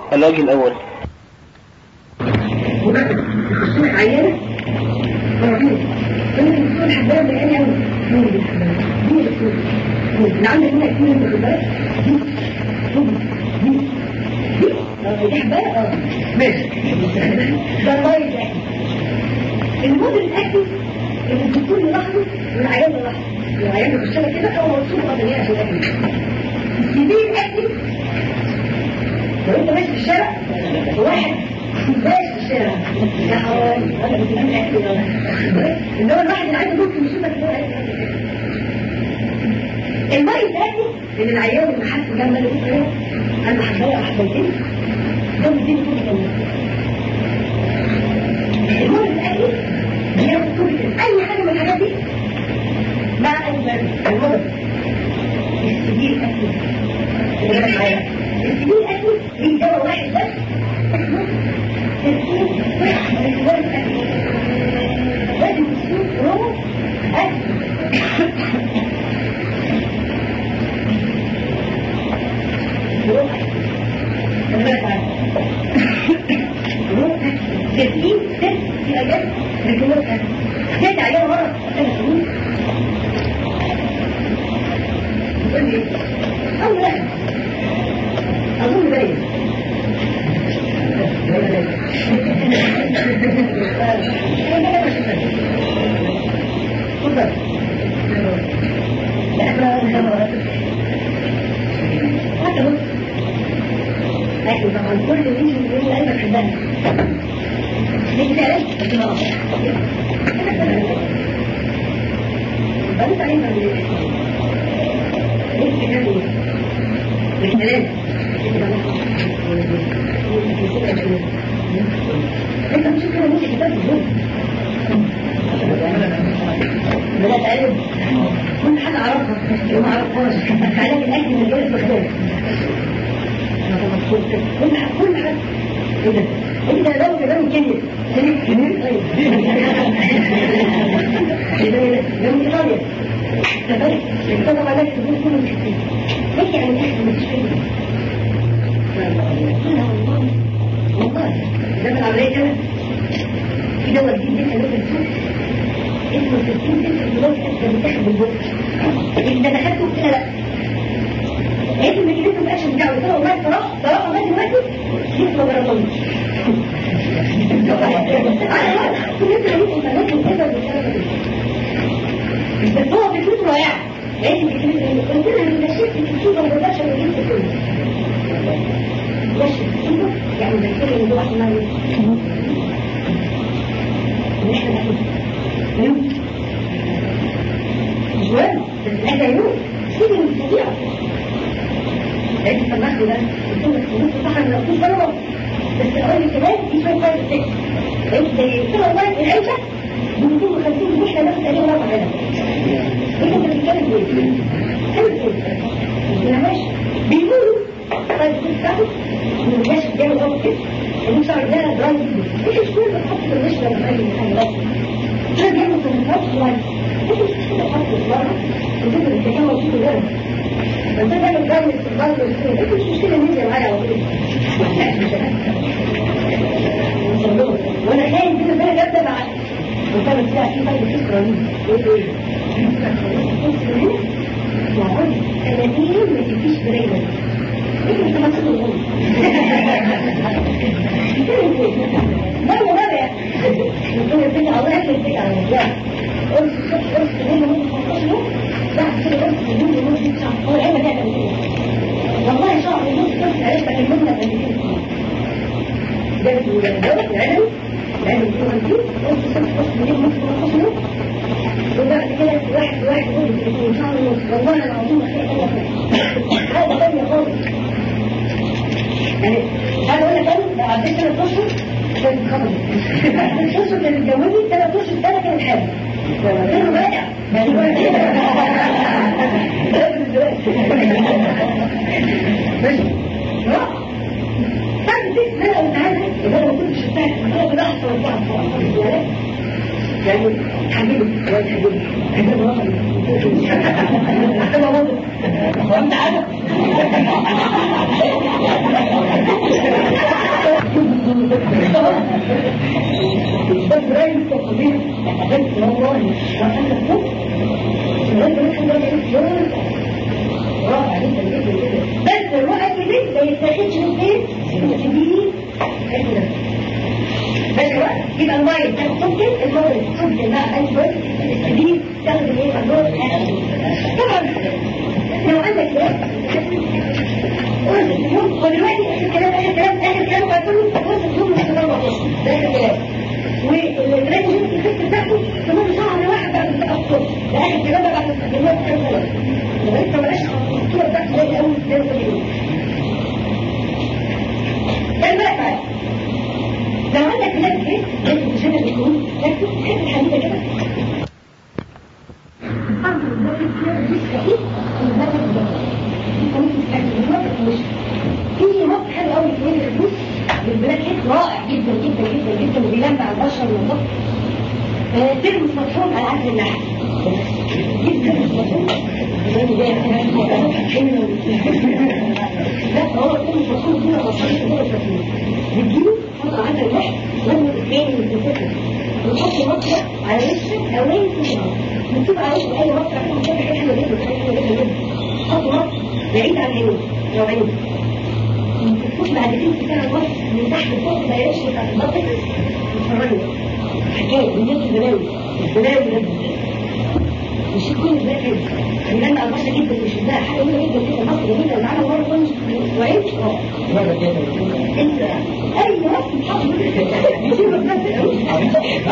الوجه الأول الصورة عيانة مرضين ممكن تكون حباية بقالي أوي مين اللي حباية؟ مين اللي تكون؟ مين؟ اللي عندك هنا كتير انت خد بالك؟ دي دي دي دي دي حباية اه ماشي ده المايل ده الموديل الأكتف اللي الدكتور لوحده والعيان لوحده العيان يخش لك كده أول ما تصور قدامي عشان الأكتف السبيل الأكتف لو انت ماشي في الشارع واحد ماشي في الشارع يا حرام انا بتجيب اكل انما الواحد اللي عايز ممكن يشوفك الماء يتاكل ان العيان اللي حاسس جنب اللي فيه انا حبايه حبايتين ده بيديني كل كلمه الماء يتاكل بياخد كل كلمه اي حاجه من الحاجات دي مع اي مرض المرض السجيل اكل السجيل اكل ليه دواء واحد بس لازم تشوف روح روح روح تسليم ست في ايام لكن روح ست ايام ورا انا سنين تقول لي اول واحد اظن باين لكن طبعا كل اللي يجي يقول قلبك حبان ليه تعرف بس ما بنت علينا ليه كده مش ملاك انت مش كده مش كتاب الجو بدأت أقلب كل حاجة أعرفها وما أعرفهاش علاج الأكل من غير استخدام كل حاجة كل حاجة ايه ده؟ انت لو كمان كيمياء كيمياء طيب ده من ايطاليا تبارك يكتبوا عليك تقول كله مش كتير ليش يعني الاكل مش كتير والله والله ده من العملية كده في دواء جديد لسه نازل السوق اسمه 60 سنة بلوك ده بيتاخد بالبوك انت دخلته كده لا لقيت الميكانيزم الاكشن بتاعه قلت له والله صراحه صراحه ما دلوقتي لسه ما جربتوش بس هو فكرته رائعه لقيت الميكانيزم قلت له انا مشيت في الكتيبه ما بقدرش اجيب كله مش الكتيبه يعني بكتير ان هو عشان ما احنا نعمل مش مهم بس احنا يوم سيدي من الطبيعه لقيت الطباخ ده قلت له النص صح ما فيش ضربه بس اقول لك كمان في شويه فرق السكر لقيت زي السنه الواحد العيشه ب 250 واحنا ناخد تقريبا رقم هنا انت انت بتتكلم ليه؟ انا بتقول ماشي بيقولوا طيب كنت تعرف ان الناس جايه غلط كده اللي صار ده درايف ايش مش كل بتحط في النشره من اي حاجه بس انا بيعمل تصرفات شويه انت مش كده تحط في بره وتقدر تتكلم وتشوف ده انت تعمل جو استقبال والسوق انت مش مشكله ننزل معايا على طول وانا خايف كده زي ده تبع وكان فيها في فرق فكره ايه ايه وعود 30 ما تجيش بريدة ايه انت ما تقول لا لا لا يا يقول الدنيا الله يكفي الدنيا على الرجال قلت الصبح قلت تقول ممكن 15 يوم بعد كده قلت يوم لمدة شهر هو العلم تعمل كده والله شهر ونص بس عرفت اكلمنا قد كده جابت الولاد العلم العلم يكون عندي قلت الصبح قلت يوم ممكن 15 يوم وبعد كده واحد واحد يقول لي ان شاء الله والله العظيم اخيرا هذا ثانية خالص يعني انا اقول لك انا لو عديت ثلاث اشهر كانت خبر ثلاث اشهر كانت اتجوزت ثلاث اشهر سنه كانت حامل كانوا راجع ماشي بعد ست سنة قلت عارف إذا أنا ما كنتش شفتها أنا كده أحصل أربعة يعني حبيبي يا حبيبي عندما وصل عندما وصل وانت عارف فظيعة قابلت والله وأنا الصبح ولازم الحمد لله رائع جدا جدا جدا بس الرائع البيت ما يتاخدش من ايه؟ سبيل بس بقى يبقى المايه تاخد المايه تاخد مع الفرد السبيل تاخد ايه؟ الدور طبعا لو عندك ودلوقتي اخر كلام اخر كلام اخر كلام هتقول فرصة يوم من الشهر 14 ده اخر كلام والراجل يمكن الفكر بتاعته كمان شهر واحد بعد التأثر ده اخر كلام بعد التأثر كام سنة لغاية ما بقاش الصورة بتاعته زي اول زي ما ده بقى بقى لو عندك كلام ايه لازم تشغل الكون لكن تحب الحديثة كده الحمد لله مش خفيف في نقط حلو قوي في وين الفلوس البلاك هيد رائع جدا جدا جدا جدا وبيلمع البشر والضغط ترمس مطحون على عكس النحل جدا مطحون لا هو ترمس مطحون كده بسيط كده خفيف بتجيبه تحط على النحل لما الاثنين يتفقوا وتحط مطرح على وشك اوين في النار بتسيب على وشك اي مطرح كده مش اي حاجه جدا اي حاجه جدا تحط مطرح بعيد عن عينيك لو عينيك تشوف بعد كده بتاع الوقت من تحت فوق ما يعيش بتاع البطن تتفرجوا حكايه من نفس البلاوي البلاوي ده مش كل ده كده بنلمع البشر جدا مش ده حاجه مهمه جدا كده مصر جميله معانا مره كنت وعيش اه انت اي وقت تحط بيجيب الناس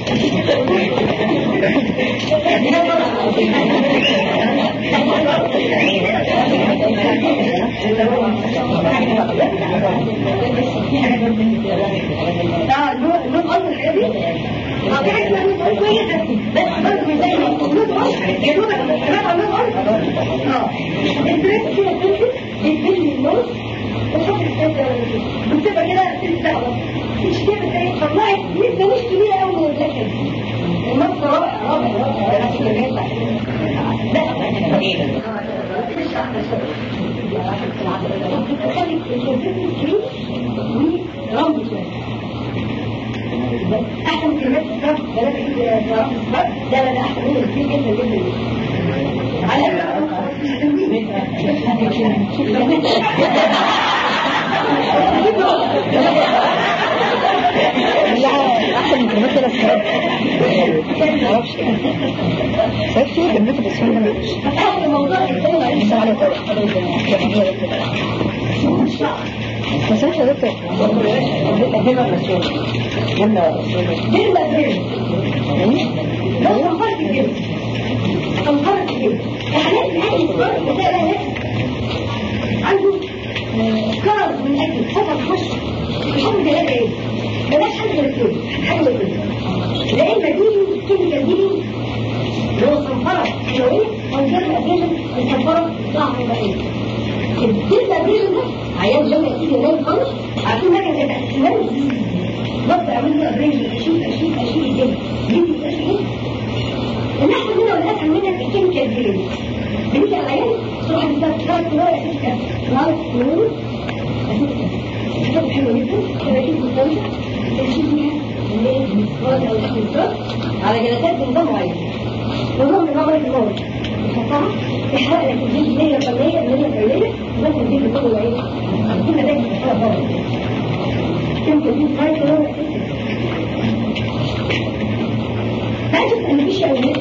اه نوع نوع اصل الحاجه دي اه دي حاجه اسمها كويسه بس برضه مش زي نوع اصل يا دوب انا نوع اصل اه البريد كده بتمسك بتبني النص وتحط السته بتبقى كده ست دعوه مش كده زي طلعت نسبه مش كبيره قوي من الذكر النص رائع رائع رائع احسن كلمات الصرف بلاش صراحه الصرف لا لا لا احسن منه كتير جدا جدا على احسن من كلمات ثلاث ساعات معرفش ساعات كتير كلمات بس انا ما فتحت الموضوع الثاني مش على بس انا شغلت هنا مسؤول هنا كلمة غير لو صنفرت الجبس صنفرت الجبس الحالات الهادي الصرف بتلاقي ناس عنده كار من اجل فقط حشر الحمد لله ايه بلاش حاجه غير كده حاجه غير كده لا اما دي كيميكال دي اللي هو صنفره كيماويه او جرم اديشن الصنفره صعب بعيد الجلد اديشن ده عيان جنة كتير ينام خالص عارفين حاجه زي الاحتمال ببدا اعمل له ابريشن اشيل اشيل اشيل الجلد جلدي مبقاش جلد الناحيه منها والاسهل منها الكيميكال جلد بنيجي على العيان تروح تبقى تشتغل في ورقه تسكر نعرف نقول حاجات حلوه جدا كراكيب مختلفه تمشي فيها الليل والمسكار او الاستنسار على جلسات بنظام معين نظام نظام النور تحطها تحرق لك الجلد ليا فنيه ليا فنيه بس الجلد كله ايه كل ده بتحرق بره يمكن دي فايت ولا تعرف ان مفيش اولاد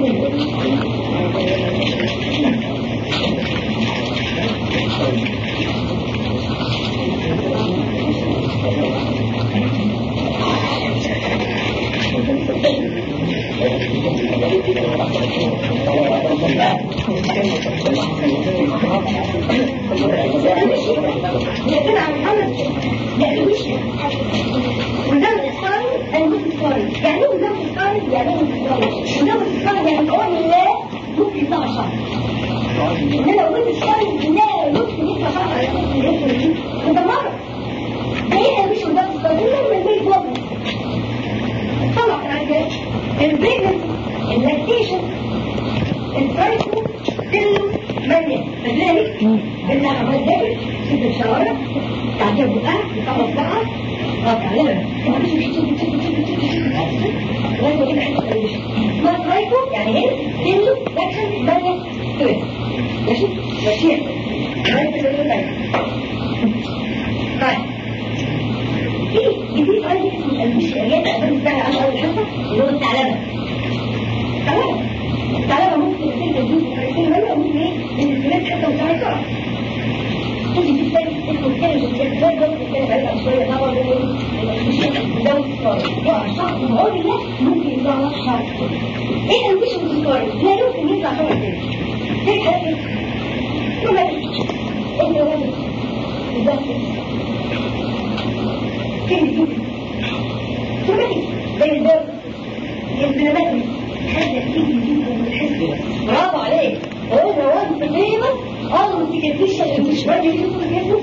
لكن عن محمد لا مش وزود الصاري أنا مش الصاري يعني ايه وزود الصاري يعني ايه الصاري وزود الصاري يعني قول لا ممكن يطلع شهر ان انا قلت الصاري لا ممكن يطلع شهر على اساس ان يطلع دي وده مرة ده ايه مش وزود الصاري لما البيت وضع طلع حاجة البيجنس اللاكتيشن الفايتو كله مليان فذلك ان عمال ذلك ست الشوارع تعجب بقى بتعرف بقى قاطع لها لازم كده حته تلويش سمارت رايكو يعني هنا تنزل اكشن بالانس تويست ماشي ماشي بس كده طيب طيب في جديد عندي اسمه البش الرياض أقدر نستعمل عنه أول حصة اللي هو الثعلبة تمام الثعلبة ممكن يصير تجديد وحركين منه ممكن ايه من الفلات حتى وتعمل بسرعة تيجي في ثاني اسمه الثاني جدا زي الوقت الثاني بعيد شوية طبعا ده مش ده الصغير يقع الشخص المعود ده ممكن يطلع نفس شعر ايه البش الصغير لا يمكن يطلع شعر تاني زي حاجة روماتيك انت روماتيك بالظبط كلمة روماتيك زي الدم البلماتي حاجة تيجي جدا من الحس برافو عليك هو وانت دايما اه انت كتيش مش راجل يدخل جسمه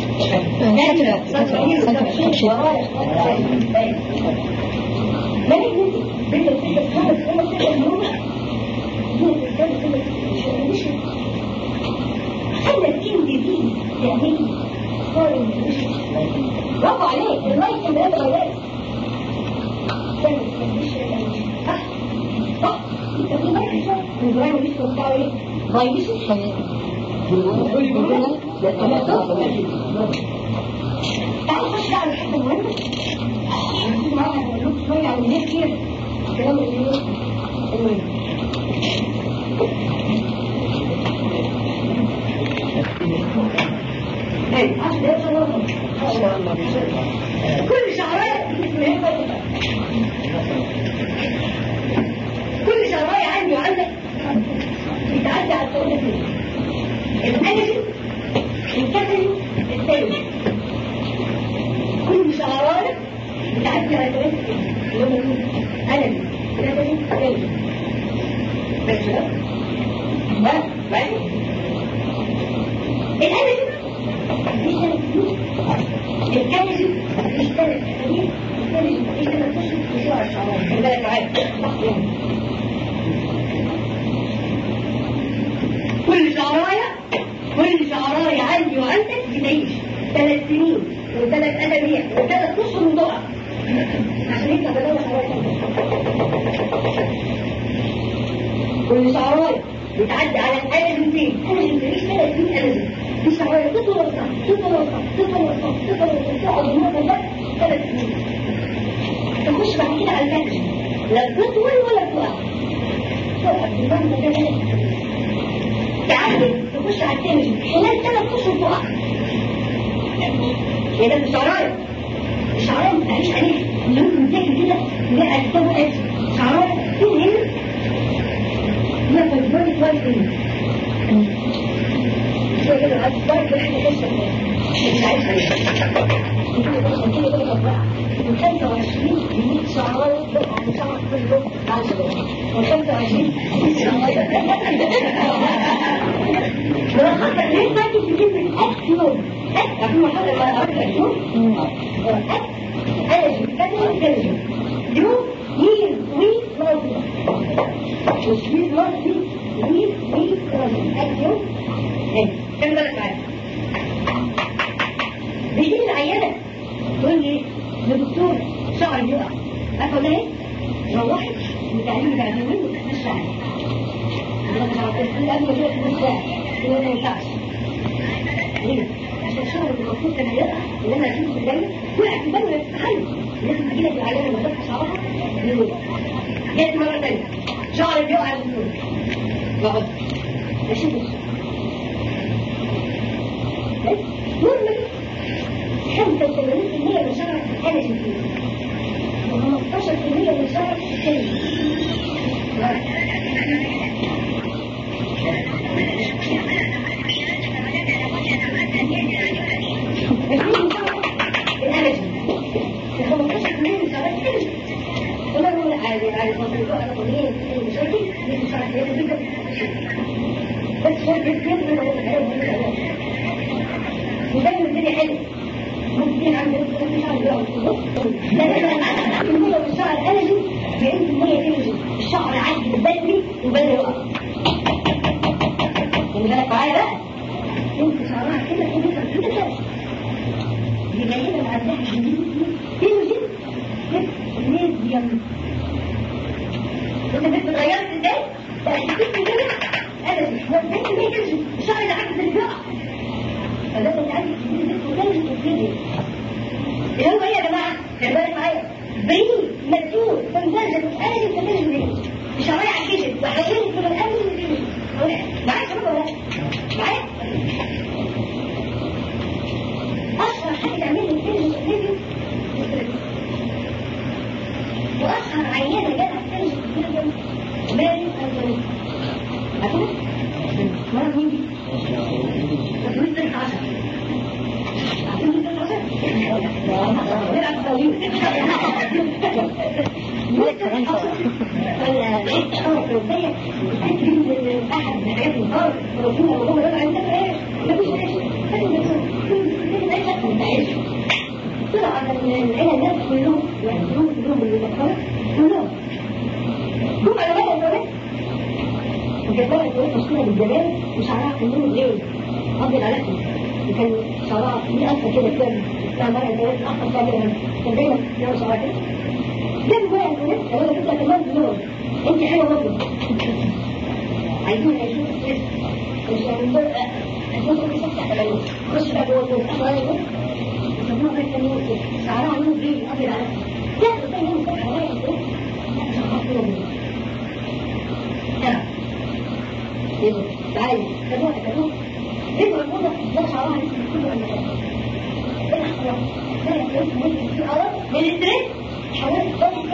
ما نجد بنت الفكرة خمس خمس ست شهور بنت الفكرة مش خلت كلمة دي يعني صار برافو عليك المايك كان بقى غيرت صح صح انت في مايك شوية من زمان مش بتاعه ايه بايبش تعالوا نخش بقى على الحته المهمه هنشوف معاها هنقول شويه عن الناس كده الكلام اللي هو المهم طيب عشان ده كل شعرايه كل شعرايه عندي وعندك بتعدي على الطريقه دي الانرجي الكاتري الثاني كل شعرايه بتعدي على الطريقه دي اللي هم مين؟ انرجي كاتري الثاني بس كده ها بعد الانرجي الكنز مفيش ثلاث أسابيع الكنز مفيش ثلاث أشهر في شهر شعبان خلي بالك معايا كل شعراية كل شعراية عندي وعندك بتعيش ثلاث سنين وثلاث أسابيع وثلاث أشهر وضوء عشان يطلع بدل شعراية كل شعراية بتعدي على الألم فين؟ ألم مفيش ثلاث سنين ألم في شعراية تطول وسط تطول وسط تطول وسط تطول وسط تقعد هنا ده ثلاث سنين تخش بعد كده على الفاتش لا تطول ولا تقع تقع بالمعنى ده تعدي تخش على التاني خلال ثلاث اشهر تقع هي ده الشعراية الشعراية ما تعيش عليها اللي ممكن تاكل كده لا تبقى شعراية فين هنا لا تجبري كويس هنا شوية كده عايز تبارك بحاجة تشرب مش عايز عليها من 25 ل شعراية بقى عن شعر كل يوم 10 من 25 لو حتى ليه فاكر في كلمة أكيوم أكيوم محل ما أعرف أكيوم أنا جي كاتب كاتب يوم يين وي مالتي مش وي مالتي وي وي مالتي أكيوم كم بالك معايا بيجي لي العيانة تقول لي يا دكتور شعر يقع أقول لها ايه؟ روحت وتعليم بتاع اليومين وتتمشى عليه أنا مش عارفة قبل ما تروح تتمشى هو ما ينفعش ليه؟ عشان الشهر اللي المفروض كان هيقع اللي انا هشوفه في الجنة وقع في بالي يستحل لازم اجي لك العيانة لما تفتح شعرها يقول جت مرة تانية شعر بيقع الدكتور بقعد اشوف المهم 85% من شعرك أنا شايفين و15% من شعرك خارج بس هو بيتكلم من الحياة ودايما الدنيا حلوه ممكن عندي مش عندي لا لا لا المية بالشعر الألجي بعيد المية تلجي الشعر عادي بدري وبدري يقع خلي بالك معايا بقى انت شعرها كده كده كده كده دي غالبا عندها جديد تلجي ميديم نلعب طويل ملك فرنسا الفرنسية من أحد من حاجات النهار ورسولها وهو يقول عندنا ايه مفيش عيش طلع على العيلة الناس كلهم يعملون كلهم بالمذكرة كلهم جم على بقى الزواج وجابها الزواج مشهورة بالجمال وشعرها كان لونه ليل أبيض على أسود وكان شعرها في ألفة كده كده بتاع مرة الزواج أحمر كاملة كان دايما يوم شعرها كده جاب بقى الزواج قالوا لها كده كمان بلون انت حلوة برضه عايزين يعيشوا في مش هنقول هنقول في سكة أبدا خش بقى جوه البيت أخواني يقول يسموها بيت النور شعرها نور ليل أبيض على أسود لا ده يوم سكة حوالي البيت تعالي كدوها كدوها رجعوا الموضة ده شعرها لسه كله عند ده الأحوال ده يقول ممكن في أول من الستريس حاولت تطلع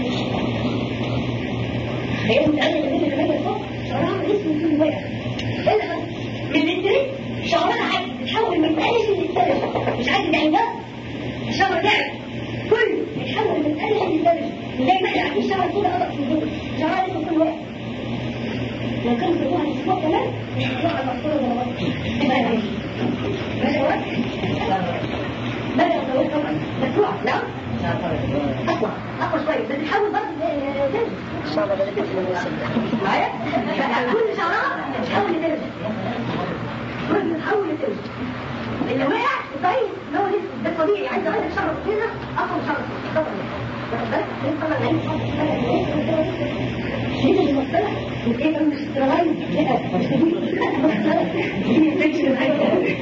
هي متأكدة ان انت كمان الصوت شعرها لسه كله واقع ايه من الستريس شعرها حاجة بتحول من قلش للسلج مش عايز يعني ده الشعر تعب كله بيتحول من قلش للسلج زي ما يعني الشعر كده قطع في الجو شعرها لسه كله واقع لو كان في واحد اسبوع كمان يطلع المقصود ولا غلط ماشي هو بدأ يتطور طبعا مدفوع لا اقوى اقوى شويه بس تحول برضه لدرجه ان شاء الله بدأت في الموسم معايا كل شعرها تحول لدرجه كل تحول لدرجه اللي وقع طيب هو لسه ده طبيعي عايز اغير شعره كده اقوى شعره طبعا واخد بالك طبعا عايز شيء المسألة وكيف مش تراي لا مش تجيب دي تكشف الحاجة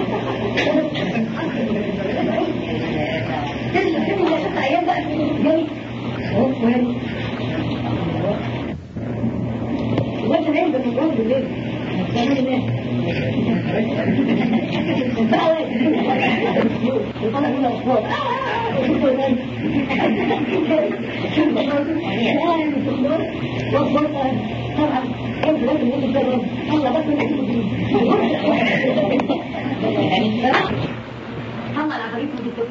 تسمع كده يا شفت ايام بقى جاي وين وانت نايم بالمجرد بالليل تعمل ايه وطلع منه اصوات طبعا كيف لازم يجب ده الله بس طلع العفاريت من الدكتور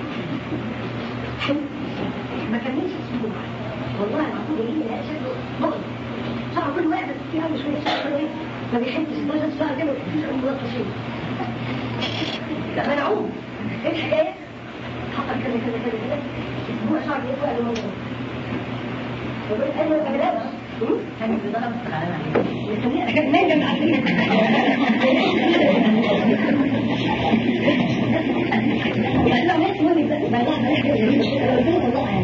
ما كملش اسبوع والله العظيم اللي لا شكله مؤذي شعر كل واحد بس فيه قوي شويه شعر ايه ما بيحبش درجه شعر كده ما بيحبش قوي ملطشين لا منعوم ايه الحكايه حصل كذا كذا كذا كذا اسبوع شعر ايه وقع له يقول انا ما كملتش كان بيضرب السلامه كان نايم عارفين يعني لو ناس مهم يبقى لا لا لا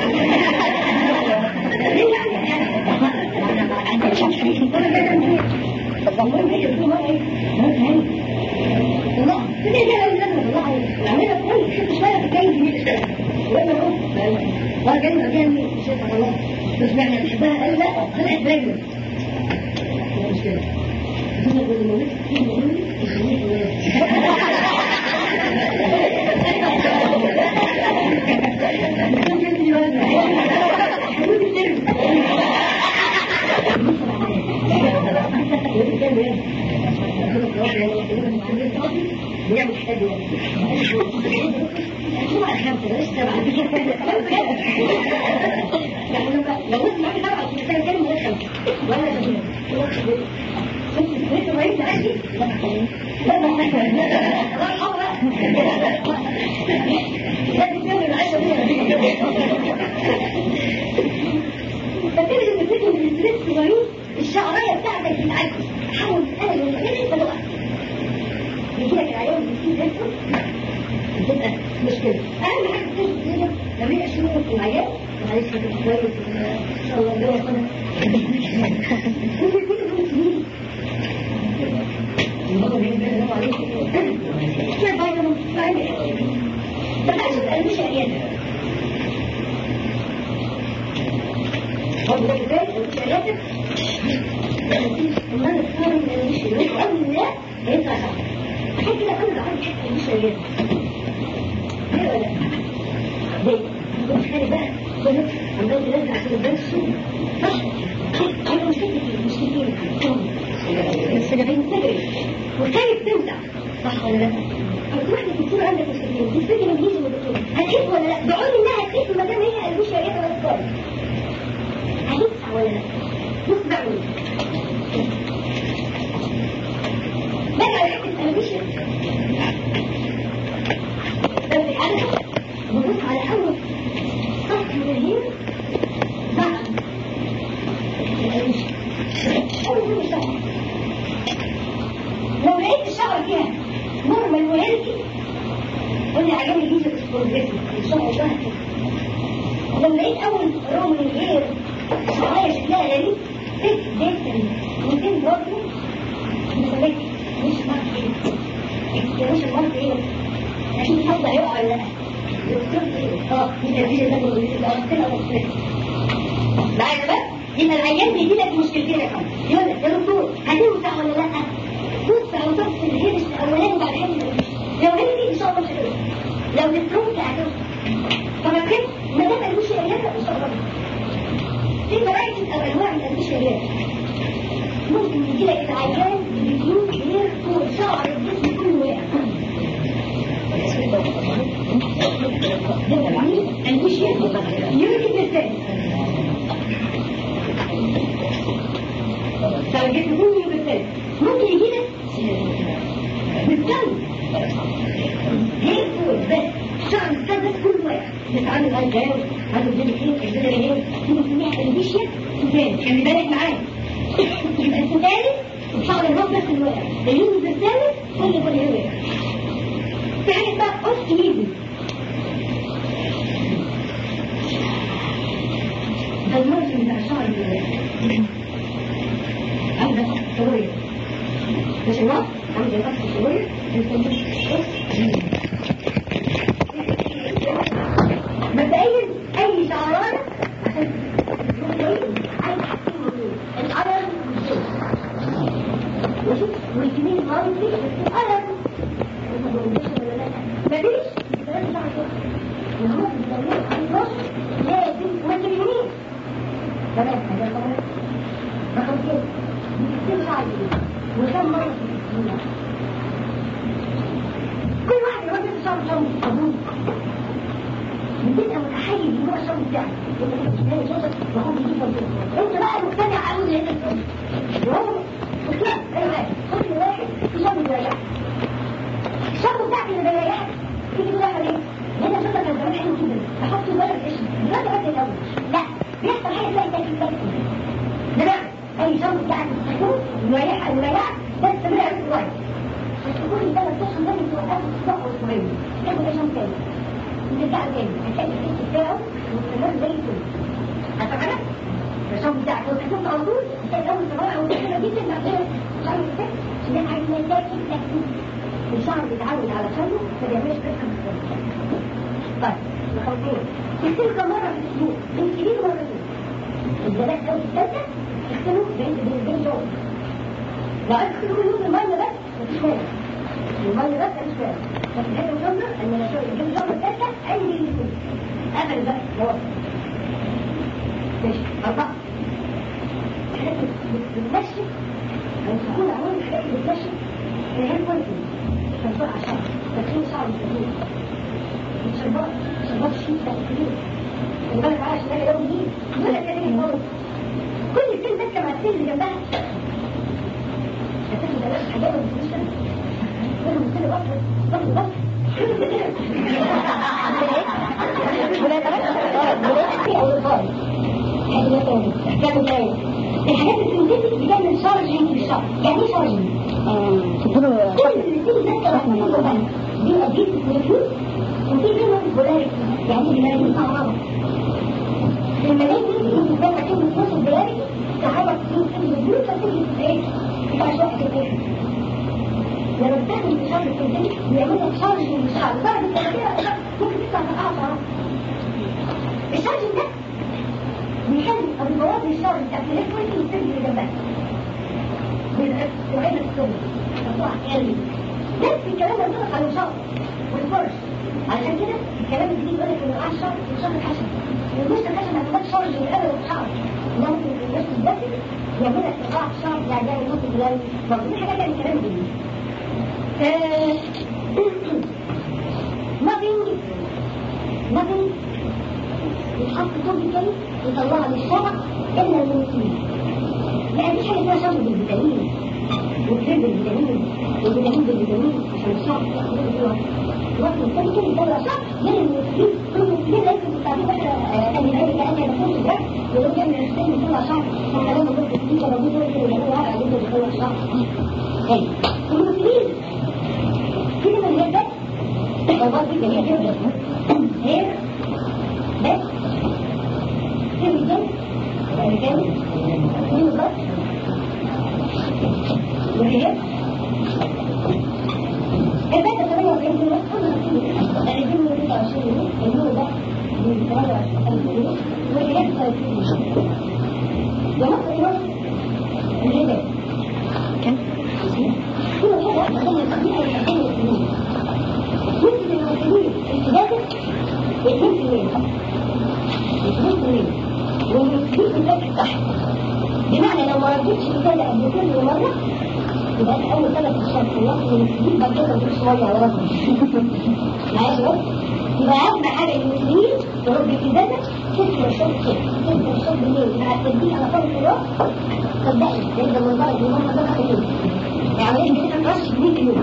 مش معنى تحبها قال لا طلعت رجل مش كده بيعمل حاجة هو خمسة لسه بعد كده لو انت معاك طبعا في السنة كام ولا خمسة ولا تجيب انت لسه ما يبدأ عندي لا لا لا لازم تعمل العشرة دي فتجد ان فكرة من الستريس صغير الشعرية بتاعتك تتعكس حاول تقلل من ايه انت بقى يجيلك العيال بيصير ياكل بتبقى مشكلة اهم حاجة تكتشف كده لما يبقى شنو في العيال معلش هتبقى كويس ان شاء الله الجو ياخدها ممكن يكون المسلمين المرض اللي بيبقى عليه شوية فيتامين ما بقاش تبقى مش عيادة برضه ده كفاية مش عيادة لما انا اتفرج ان مش يروح قبل لا هيطلع صح عشان كده انا عندي حته مش عيادة ليه ولا ليه مش خالي بقى كله عمال تنزل عشان البنك السوق صح انا مش كده مش كده السجاير تجري وخايف تنزع صح ولا لا؟ هتروح للدكتور عندك مشكلتين تفتكر انجليزي عين الليزر اسبونجيزم الشعر ده لما لقيت اول روم من غير شعرية شكلها غريب ست جدا وزين برضه متمكن مش مرض ايه مش المرض ايه عشان الحظ هيقع ولا لا اه دي تنفيذ ده اللي بيقول معايا بقى يبقى العيان بيجي لك مشكلتين يا فندم يقول لك يا دكتور هتوسع ولا لا توسع وتفصل الهرس الاولاني وبعد كده لو هي دي ان شاء الله مش هتوسع لو نتركت هتوسع طب كده ما دام قالوش يا ريت ان شاء الله في فرايتي او انواع من الانواع الرياض ممكن يجي لك العيان بدون غير طول شعر الجسم كله واقع الوشية يمكن بالثاني لو جيت مني بالثاني ممكن يجي لك بالثاني غير طول بس شعر الثاني بس كله واقع نتعامل مع الجاوز عنده الجيل كيف الجيل ايه دي بنسميها الوشية سودان خلي بالك معايا يبقى السوداني وشعر الراس بس اللي واقع اليوم بالثالث كل كل يوم واقع في حاجة اسمها اوستيميزم ده الموسم بتاع الشعر اللي عندك شوية مش الوقت عندي الوقت شوية مبدئيا اي شعرانة عشان عايز القلم وشوف والكمين خالص دي بس القلم مفيش لازم تعرف وهو بيدور على البشر لازم وانت اليمين تمام هذا طبعا رقم كده بتكتب شعر وكم مرة في كل واحد يرد شعر شعر قبول بتبقى متحيز لنوع الشعر بتاعك انت بقى مقتنع قوي اللي انت بتقوله وهو مقتنع اي حاجه كل واحد في شعر بيريحك الشعر بتاعك اللي بيريحك تيجي تقول لها ليه؟ لان الشعر كان زمان حلو جدا بحط الورق في اسمه دلوقتي بس الاول لا بيحصل حاجه تلاقي تاكل تاكل دلوقتي اي شعر بتاعك بتستخدمه يريحك يريحك ده تستمر عليه كويس بس كل ثلاث اشهر لازم توقفه الصبح والصبح تاخد اي شعر تاني نرجع تاني هتلاقي الفيس بتاعه مستمر زي الفل هتفعلها الشعر بتاعك لو تحطه على طول هتلاقي اول صباح او كده جدا بعد كده شعر الفيس عشان عايز تاكل تاكل الشعر بيتعود على شعره ما بيعملش قصه مختلفه طيب نخلصين تغسلوا كم مره في الاسبوع من كبير مرتين الزلاك او الثالثه تغسلوا بين بين بين شعور لو عايز تغسلوا كل يوم الميه بس مفيش مانع الميه بس مفيش مانع لكن احنا وصلنا ان انا شعور الجيم شعور الثالثه اي اللي يكون قفل بقى خلاص ماشي اربعه حاجات بتنشف او تكون عمود الحاجات اللي بتنشف الهير بوينتنج تنفع عشان تكون صعب التدريب الشربات شربات الشيء ده كتير وبالك معايا عشان الاقي يوم دي ولا كده يمر كل السن بس مع السن اللي جنبها هتاخد بلاش حاجات ما بتقولش كل السن بطل بطل بطل الحاجات السنتيتك بتعمل شارجنج للشعر يعني ايه شارجنج؟ كل اللي بتيجي بس دي أجيب الفلوس وفي منهم بولاريتي يعني الملايين مع بعض الملايين دي بتبقى كلمة فلوس البولاريتي تحرك فلوس الفلوس فتجي في ايه؟ تبقى شوية كتير لما بتاخد الشعر الكنتين بيعمل لك شارج من الشعر بعد التغيير ممكن تطلع تقع شعر الشارج ده بيخلي البوابة الشعر بتاعت الإلكترونيك يستجي اللي جنبها بيبقى وعيد الصوم تطلع يعني نفس الكلام اللي بيطلق على الشعر والفرش عشان كده الكلام الجديد يقول لك ان القاع الشعر والشعر الخشب والمشط الخشب ما تبقاش شارج من الأول والشعر ممكن المشط الداخل يعمل لك إيقاع الشعر يعني يعني ممكن تلاقي برضه دي حاجات يعني كلام جديد nothing nothing يتحط صوت كده يطلعها للشارع الا المسلمين لان دي حاجه اسمها شرب بالفيتامين وكريم بالفيتامين والفيتامين بالفيتامين عشان الشعر ياخد جوه الوقت الثاني كده يطلع شعر غير المسلمين كل المسلمين لازم تستعمل مثلا ان العيله كانت بتكون ده ولو كان المسلمين يطلع شعر فكلام الدكتور دي لو دي دول كده يعملوا ورقه يقدر يطلع شعر المسلمين كده من الهدف والله دي جميع جدا هي بس كم جدا يعني كم كم بس وهي البيت 48 كيلو انا اديله 29 النور ده من 23 كيلو والحاجات 30 كيلو يا مصر يا مصر اللي ده كم؟ كل حاجه مخلي الطبيعه يتقدم الفلوس ممكن المسؤولين الكباتة اثنين في المية اثنين في المية والمسؤولين الفتح تحت بمعنى لو ما ردتش مثال قبل كل مرة يبقى انت اول ثلاث اشهر في الوقت والمسؤولين بعد كده تدوس شوية على راسك معايا شباب؟ يبقى اهم حاجة المسؤولين ترد الكباتة ست رشاد كده ست رشاد بالليل مع التدبير على فرق الوقت صدقني يبقى من بره يبقى من بره كده يعني ايه كده ما ترش 2 كيلو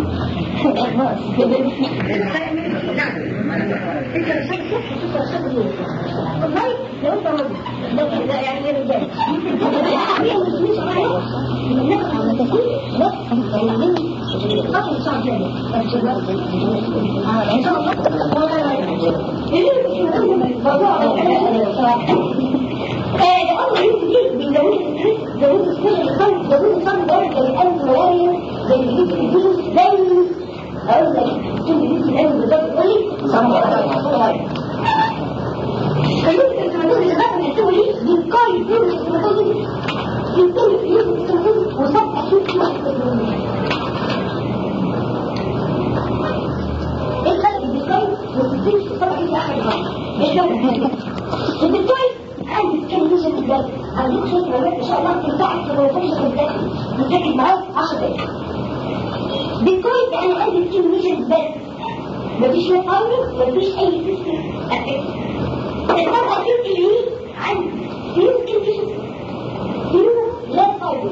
انت رشاد الصبح وست رشاد بالليل والله لو انت راجل لو كده يعني ايه رجال هي مش معايا الناس على تكون بس فاكر الشعب كده ان شاء الله ده أمر كتير بيزود الستريس زود الستريس الخلق زود الصبر درجة القلب ملايين زي اللي بيجي الفلوس زي أقول لك كل بيجي القلب بالظبط تقول لي صبر فيمكن التمدد اللي بقى بيحسبوا ليه بيقاي فلوس التمدد يمكن فلوس التمدد وصب أكيد في واحد ايه الفرق بين البيتكوين والستريس طبعا دي احد الغلط البيتكوين عندي كلمة بالذات عندك شوية معلومات ان شاء الله تنفعك في الروتيشن بالذات نتاكد معاك 10 دقايق بيتكوين يعني عندي كلمة بس مفيش لا باور مفيش اي سيستم اساسي الفرق اكيد اللي عندي فيوز كلمة فيوز لا باور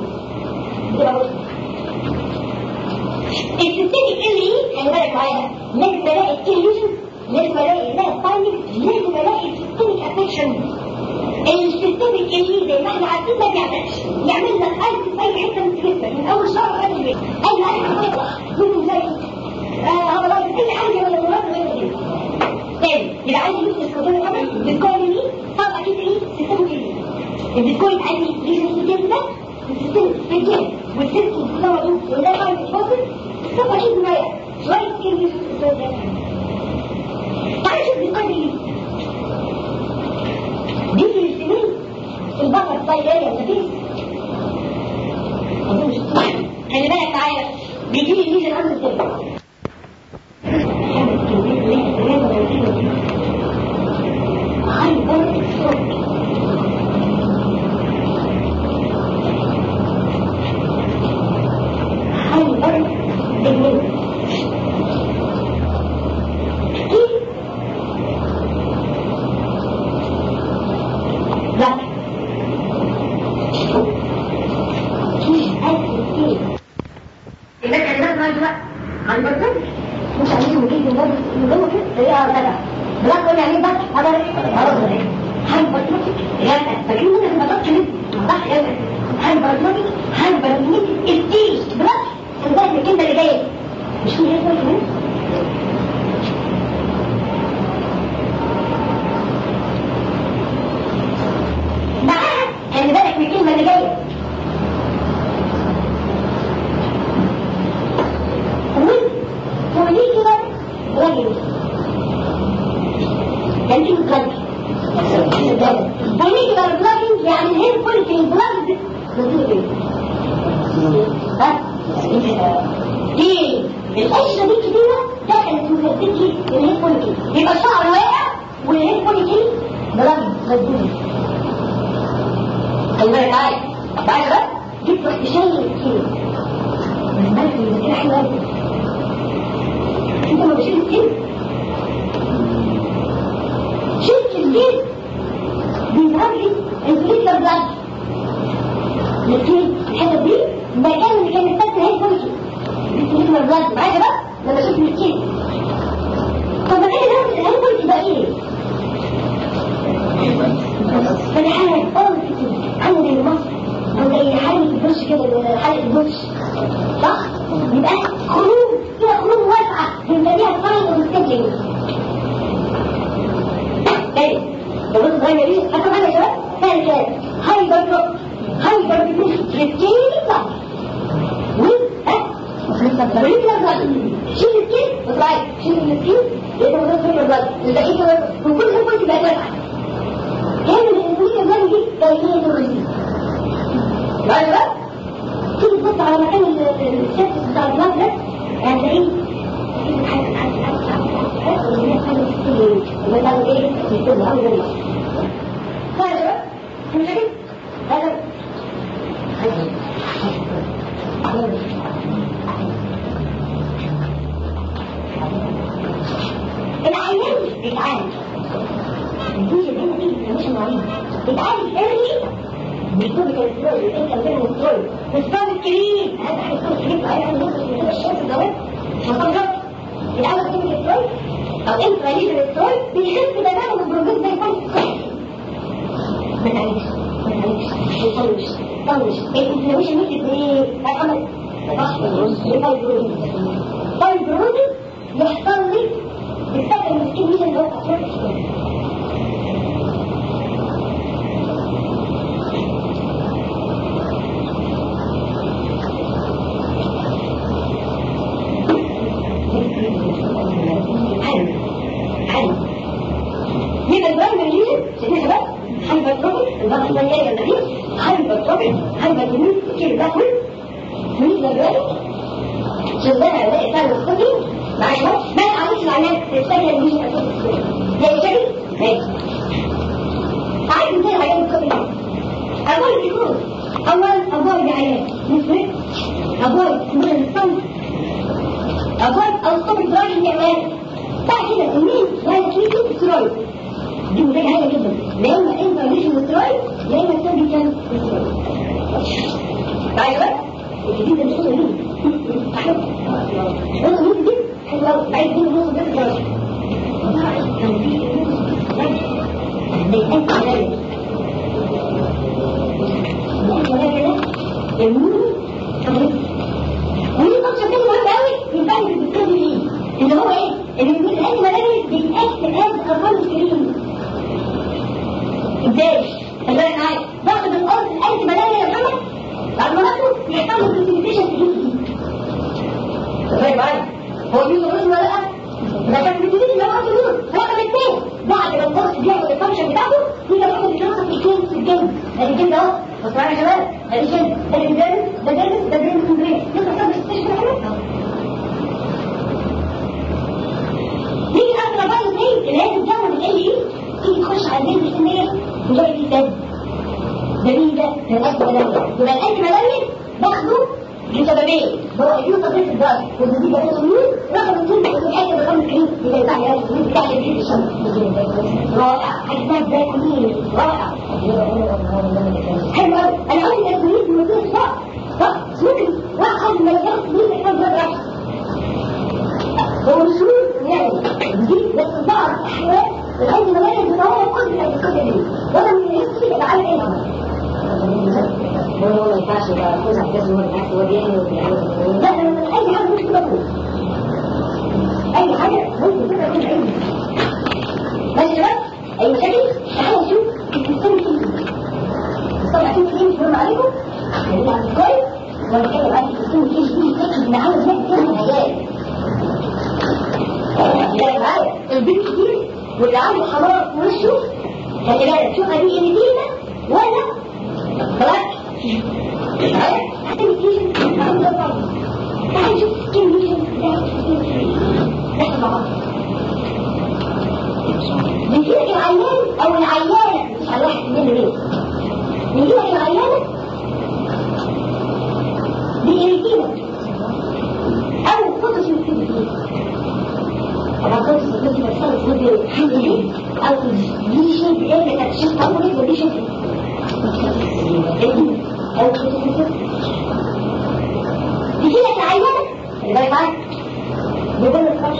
السيستميك ال اي خلي بالك معايا لازم الاقي الكليوجن لازم الاقي لا تايمنج لازم الاقي سيستميك افكشن السيستميك ال اي زي ما احنا عارفين ما بيعملش يعمل لك اي اي حته من الجسم من اول شهر لغايه البيت اي حاجه ممكن زي عضلات اي حاجه ولا مرات غير كده تاني يبقى عندي نفس الكودين الحاجه بيتكوين ايه طبعا اكيد ايه سيستميك ال اي البيتكوين عندي ليجن في ده السيستميك في الجسم والسيستم كلها دول وده بعد الفاصل طب اكيد معايا شويه كتير يوسف الصوت ده تعالى شوف بيقول ايه دي في الاستمين البقر الطيارية النفيس اظن شفتوها خلي بالك معايا بيجي لي ميزة عامل كده هايبر ستروك هايبر بالليل لا الناس الناس ما يجوا عن بطل مش عايزين نجيب الناس اللي جوه كده هي بقى بلا كل يعني بس هذا خلاص هاي بطل يا فاكرين ان البطل كده صح يا هاي بطل هاي بطل التي بس الناس الكلمه اللي جايه مش في هنا كمان معاها خلي بالك من الكلمه اللي جايه وليه كده راجل يعني كلمه بلاج وليه كده البلاجنج يعني الهيد فوليك البلاج بتقول ايه ها دي القشره دي كبيره دخلت وزدتي الهيد فوليك يبقى الشعر واقع والهيد فوليك بلاج مجنون خلي بالك معايا معايا بقى جبت واحد شايل كيلو من بالك من كده حلوه قوي انت ما بتشيل كيلو شلت البيت بيظهر لي انسولين بلاد الاثنين الحته دي المكان اللي كان الفتره هي كل انسولين بلاد معايا بقى لما شفت الكيلو طب ما ايه ده الهي كل ده ايه فانا حاجه اول كتير عامل زي مصر او زي حاله البرش كده حاله البرش صح يبقى خروج كده خروج واسعه بنسميها فاين ومستجل يبتدي يطلع وليكلا بلاد شيل السكين وطلعي شيل السكين يبقى ده كل بلاد البقيه كمان وكل ده كله يبقى واقع كان الانسولين بلاد دي كاينه الرئيسيه بعد بقى تيجي تبص على مكان الشمس بتاع الدماغ ده هتلاقيه مثلا ايه يكون اول مره هذا هذا العيان مش بيتعالج الجزء اللي هنا دي مش مريض بيتعالج ايرلي بيكون كالسترول انت كان كالسترول الصوم الكريم هذا هيكون الكريم على ان يوصل لكده الشمس دوت مصدر الاول كلمه كالسترول او انت رئيس الكالسترول بيخف تماما البروجرام ده يكون ما تعالجش ما تعالجش ما يطولش طولش الانفلاميشن مثل ايه؟ محمد الفايبروزيس الفايبروزيس يحصل لي بالفكر المسكين مين اللي هو أسرار الشيء من البرايم ريجن شايفين شباب هايبرتروفيك الضغط المنيالي النبيل هايبرتروفيك هايبرتروفيك كيلو باكل من البرايم شغالة الاقي فعلا الخطي مع شباب ما يعرفش العلاج الثانية اللي مش أساس زي شكل ماشي عايز ازاي علاج الخطي أول يكون أول أبواب بعلاج مثل أبواب من الصمت أبواب أو الصمت راجل الإعلان بعد كده المين لا يكفيكي استرويد دي مزاج عالية جدا لا إما انترنيشن استرويد يا إما سيرجيكال استرويد بعد كده الجديد ده مش قصة مين نص نص دي حلوة أوي بعيد دي نص ده كده كان في بيتأكد على المهم ودي نقطة تانية مهمة أوي يبان الدكتور فيه اللي هو إيه؟ اللي بيقول الأنتي ملاريس بيتأكد از أرقام سكرين إزاي؟ خلي بالك معايا باخد الأرض الأنتي ملاريا يا محمد بعد ما باخده يحصل له بريسيبيتيشن في جسمي خلي معايا هو بيقول الرسم ولا لأ؟ ده كان بيبتدي اللي هو عنده نور رقم اثنين بعد ما الفرس بيعمل الفانكشن بتاعته يجي ياخد الجلوس في الجلد في الجلد ادي الجلد اهو بص معايا يا شباب ادي جلد ادي الجلد ده جلد ده جلد كومبريس يقدر يعمل ستيشن حلو نيجي اخر بقى الاثنين اللي هي الجو من اي تيجي تخش على الجلد السنيه وتلاقي فيه دم ده مين ده؟ ده الاكل ملاريا يبقى الاكل ملاريا باخده لسببين هو يوصل في الدرس والجديد ده الامين رقم اثنين في الحاجه بالرقم الكريم اللي بتاع الامين بتاع الجديد الشمس رائع حاجات ده كلين رائع حلو قوي انا عندي الاسمين في مدينه صح صح ممكن واحد ما يعرف مين اللي كان بيضرب هو مش يعني دي بس بعض الاحوال العين ملايين بتدور كل الحاجات دي ولا من يحس يبقى عارف ايه هو ما ينفعش يبقى كوز على كذا هو الناس هو بيعمل وبيعمل لا اي حاجه ممكن تكون اي حاجه ممكن تبقى كل علم ماشي بقى اي مشاكل تعالوا نشوف السيستم كيمي طبعا في كيمي مهم عليكم هنيجي على الكويس ونتكلم عن السيستم كيمي تاخد من عامل ازاي كتير من العيال لا معايا البيت كتير واللي عنده حراره في وشه خلي بالك شوف هذه ايدينا ولا خلاص حتى الكيشن تعال نشوف السكين ليشن نحن مع بعض بنجيلك العيان او العيانة مش على واحد منه ليه بنجيلك العيانة بإيريتينا او فوتوس مكتبتين طبعا فوتوس مكتبتين بتخلص مدة حمل او دي شيء بإيه لك تشوف عمرك ودي شيء أو تجي لك العيانة اللي بالك معاك بدون الفرش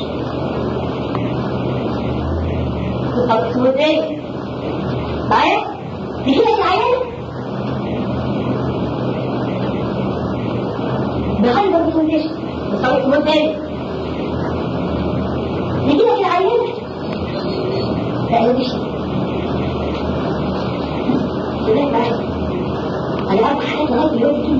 اسمه ازاي معايا تجي لك العيانة بهايبر برزنتيشن اسمه ازاي تجي لك العيانة تألوشن بدأت معاك انا عارف حاجات لغايه دلوقتي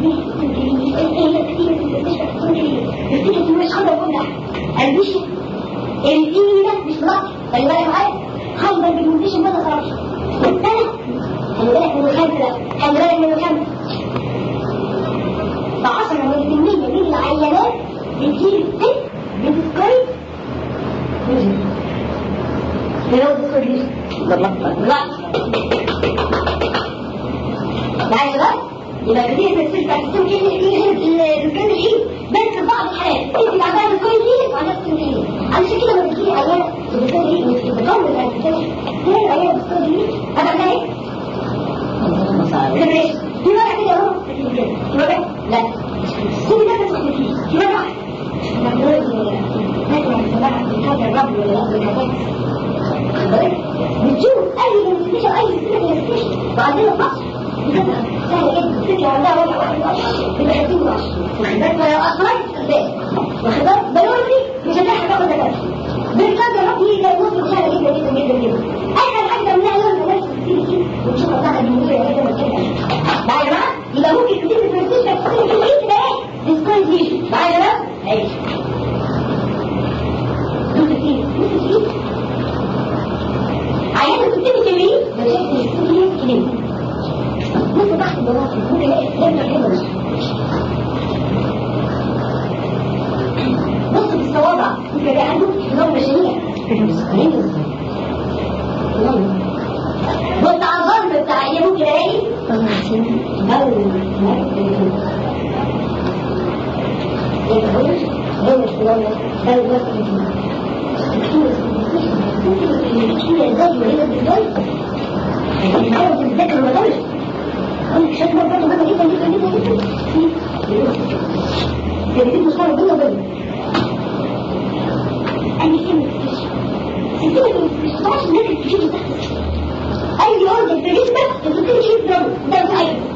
ما خرجش السنة خلي بالك من الخمسة ده خلي بالك من الخمسة فعشرة من المية من العينات بتجيب الست بتسكري لو تسكري لا معايا بقى يبقى كتير من الست هتكون كده الاسكان الحين بس في بعض الحالات انت بعدها بتكون ليه وعندها بتكون ليه علشان كده لما بتجيلي عيانه بتكون ليه مش بتكون الاسكان هي العيانه بتكون ليه هذا عندها ايه؟ ديبريشن في مرة كده اهو في مرة لا كل ده بس في مرة واحدة بتشوف اي انفستيشن اي انفستيشن وعندنا مصر سهل جدا الفكره عندها وضع واحد يبقى 30 10 واخد بالك لو اصلا واخد بالك بيولوجي مش هتلحق تاخد دكاتره بالكاد يا ربي ده مصر سهله جدا جدا جدا جدا اخر حاجه بنعملها لازم نفس كتير كتير ونشوف بتاعها الجمهوريه كده وكده معايا جماعه يبقى ممكن كتير في البرستيج تكون في ايه كده ايه ديسكويز ليش معايا جماعه ايوه ممكن كتير ممكن كتير عيان السيستم الجميل مشاكل السيستم كبير ممكن تحت الضغط ممكن الاقي لازم الحمل بص في الصوابع ممكن الاقي عنده نوع مشاريع بص على الظرف بتاع اللي ممكن الاقي او تتذكر المدرس عندك شكل برضه مهمة جدا جدا جدا جدا ترتيب مشترك بينه وبينه أنا كلمة سيستم مش طبعا الناس اللي بتيجي تحت أي أوردر في جسمك تبتدي تشوف ده ده مش عارف